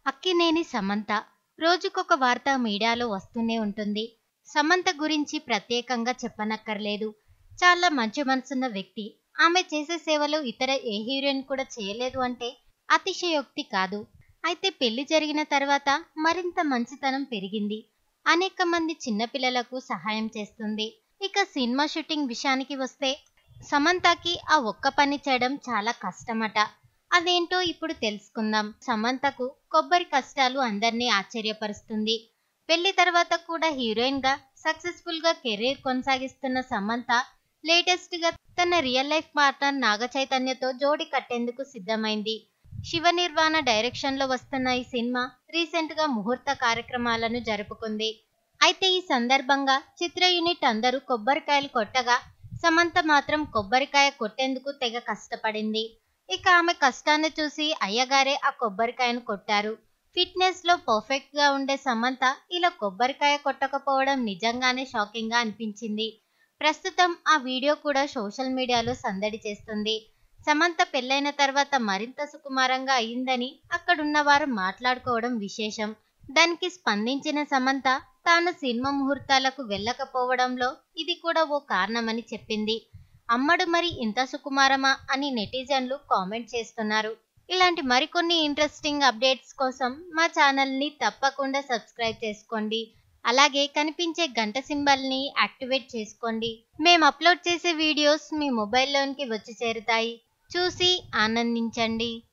అక్కినేని సమంత రోజుకొక వార్త మీడియాలో వస్తూనే ఉంటుంది సమంత గురించి ప్రత్యేకంగా చెప్పనక్కర్లేదు చాలా మంచి మనసున్న వ్యక్తి ఆమె చేసే సేవలు ఇతర ఏ హీరోయిన్ కూడా చేయలేదు అంటే అతిశయోక్తి కాదు అయితే పెళ్లి జరిగిన తర్వాత మరింత మంచితనం పెరిగింది అనేక మంది చిన్నపిల్లలకు సహాయం చేస్తుంది ఇక సినిమా షూటింగ్ విషయానికి వస్తే సమంతకి ఆ ఒక్క పని చేయడం చాలా కష్టమట అదేంటో ఇప్పుడు తెలుసుకుందాం సమంతకు కొబ్బరి కష్టాలు అందరినీ ఆశ్చర్యపరుస్తుంది పెళ్లి తర్వాత కూడా హీరోయిన్ గా సక్సెస్ఫుల్ గా కెరీర్ కొనసాగిస్తున్న సమంత లేటెస్ట్ గా తన రియల్ లైఫ్ పార్ట్నర్ నాగ చైతన్యతో జోడి కట్టేందుకు సిద్ధమైంది శివ నిర్వాణ డైరెక్షన్ లో వస్తున్న ఈ సినిమా రీసెంట్ గా ముహూర్త కార్యక్రమాలను జరుపుకుంది అయితే ఈ సందర్భంగా చిత్ర యూనిట్ అందరూ కొబ్బరికాయలు కొట్టగా సమంత మాత్రం కొబ్బరికాయ కొట్టేందుకు తెగ కష్టపడింది ఇక ఆమె కష్టాన్ని చూసి అయ్యగారే ఆ కొబ్బరికాయను కొట్టారు ఫిట్నెస్ లో పర్ఫెక్ట్ గా ఉండే సమంత ఇలా కొబ్బరికాయ కొట్టకపోవడం నిజంగానే షాకింగ్ గా అనిపించింది ప్రస్తుతం ఆ వీడియో కూడా సోషల్ మీడియాలో సందడి చేస్తుంది సమంత పెళ్ళైన తర్వాత మరింత సుకుమారంగా అయిందని అక్కడున్న వారు మాట్లాడుకోవడం విశేషం దానికి స్పందించిన సమంత తాను సినిమా ముహూర్తాలకు వెళ్ళకపోవడంలో ఇది కూడా ఓ కారణమని చెప్పింది అమ్మడు మరి ఇంత సుకుమారమా అని నెటిజన్లు కామెంట్ చేస్తున్నారు ఇలాంటి మరికొన్ని ఇంట్రెస్టింగ్ అప్డేట్స్ కోసం మా ఛానల్ని తప్పకుండా సబ్స్క్రైబ్ చేసుకోండి అలాగే కనిపించే గంట సింబల్ని యాక్టివేట్ చేసుకోండి మేము అప్లోడ్ చేసే వీడియోస్ మీ మొబైల్లోనికి వచ్చి చేరుతాయి చూసి ఆనందించండి